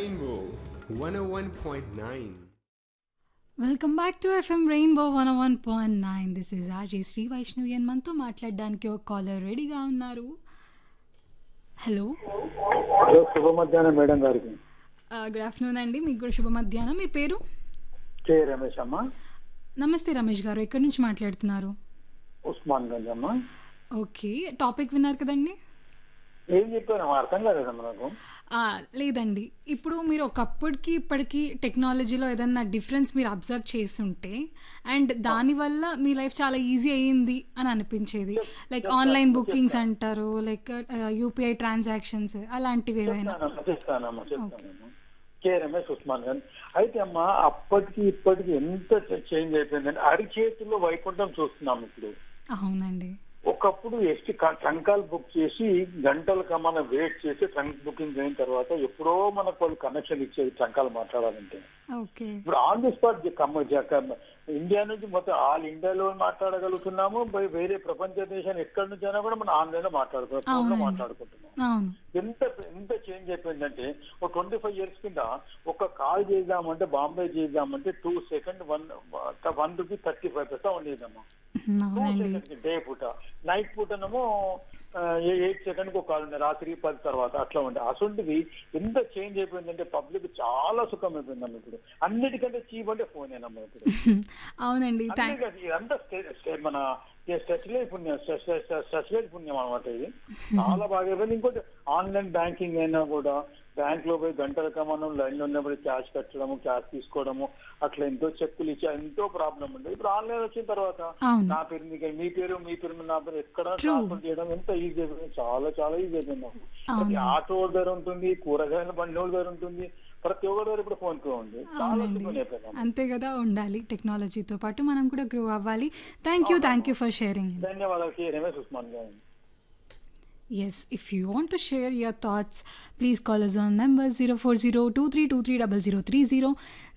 Rainbow 101.9. Welcome back to FM Rainbow one one point nine this is RJ Sri Vaishnavi అని మనతో మాట్లాడడానికి ఒక caller రెడీగా ఉన్నారు హలో హలో శుభ మధ్యాహ్నం మేడం గారికి గుడ్ ఆఫ్టర్నూన్ అండి మీకు కూడా శుభ మధ్యాహ్నం మీ పేరు కే రమేష్ అమ్మ నమస్తే రమేష్ గారు ఎక్కడి నుంచి మాట్లాడుతున్నారు ఉస్మాన్ గంజ్ అమ్మ ఓకే టాపిక్ విన్నారు కదండి ఏం చెప్పాను అర్థం కాలేదమ్మా నాకు ఆ, లేదండి ఇప్పుడు మీరు ఒకప్పటికి ఇప్పటికి టెక్నాలజీలో ఏదన్నా డిఫరెన్స్ మీరు అబ్జర్వ్ చేస్తుంటే అండ్ దానివల్ల మీ లైఫ్ చాలా ఈజీ అయ్యింది అని అనిపించేది లైక్ ఆన్లైన్ బుకింగ్స్ అంటారు లైక్ యూపీఐ ట్రాన్సాక్షన్స్ అలాంటివి ఏవైనా చెప్తానమ్మా చెప్తానమ్మా చెప్తానమ్మా కే రమేష్ ఉస్మాన్ గంజ్ అయితే అమ్మా అప్పటికి ఇప్పటికి ఎంత చేంజ్ అయిపోయిందంటే అరిచేతుల్లో వైకుంఠం చూస్తున్నాం ఇప్పుడు అవునండి ఒకప్పుడు ఎస్టీ ట్రంకాలు బుక్ చేసి గంటలకు మనం వెయిట్ చేసి ట్రంక్ బుకింగ్ అయిన తర్వాత ఎప్పుడో మనకు వాళ్ళు కనెక్షన్ ఇచ్చేది ట్రంకాలు మాట్లాడాలంటే ఓకే ఇప్పుడు ఆన్ ది స్పాట్ కమ్మ ఇండియా నుంచి మొత్తం ఆల్ ఇండియాలో మాట్లాడగలుగుతున్నాము బై- వేరే ప్రపంచ దేశాలు ఎక్కడి నుంచి అయినా కూడా మనం ఆన్లైన్ లో మాట్లాడుతున్నాం ఫోన్ లో అవునండి. మాట్లాడుకుంటున్నాం అవును ఎంత ఎంత చేంజ్ అయిపోయిందంటే ఒక ట్వంటీ ఫైవ్ ఇయర్స్ కింద ఒక కాల్ చేద్దామంటే బాంబే చేద్దామంటే two second one one rupee thirty five paisa ఉండేదమ్మా టూ అవునండి సెకండ్ డే పూట నైట్ పూటనేమో ఎయిట్ సెకండ్ కు కాల్ ఉంది రాత్రి పది తర్వాత అట్లా ఉండే అసలుంటిది ఎంత చేంజ్ అయిపోయిందంటే పబ్లిక్ చాలా సుఖం అయిపోయిందమ్మా ఇప్పుడు అన్నిటికంటే చీప్ అంటే ఫోన్ ఏనమ్మా ఇప్పుడు అవునండి థ్యాంక్ అంతేకాదు ఇదంతా స్టే- స్టే- మన స్టెచ్లైజ్ పుణ్యం స్టెచ్లైజ్ పుణ్యం అనమాట ఇది చాలా బాగా అయిపోయింది ఇంకోటి ఆన్లైన్ బ్యాంకింగ్ అయినా కూడా బ్యాంక్ లో పోయి గంటల మనం లైన్ లో ఉన్నప్పుడు క్యాష్ కట్టడము క్యాష్ తీసుకోవడము అట్లా ఎంతో చెక్కులు ఇచ్చి ఎంతో ప్రాబ్లం ఉంది ఇప్పుడు ఆన్లైన్ వచ్చిన తర్వాత అవును నా పేరు మీకు మీ పేరు మీ పేరు మీద నా పేరు ఎక్కడ True. ట్రాన్స్ఫర్ చేయడం ఎంత ఈజీ అయిపోయింది చాలా చాలా ఈజీ అయిపోయింది అవును. ప్రతి ఆటో ధర ఉంటుంది కూరగాయల బండి ధర ఉంటుంది ప్రతి ఒక్కరి దగ్గర ఇప్పుడు ఫోన్ పే ఉంది చాలా అవునండి సుఖం అయిపోయింది అంతే కదా ఉండాలి టెక్నాలజీతో పాటు మనం కూడా గ్రో అవ్వాలి thank you thank you for sharing ధన్యవాదాలు కే రమేష్ ఉస్మాన్ గారు Yes, if you want to share your thoughts, please call us on number 040 2323 0030.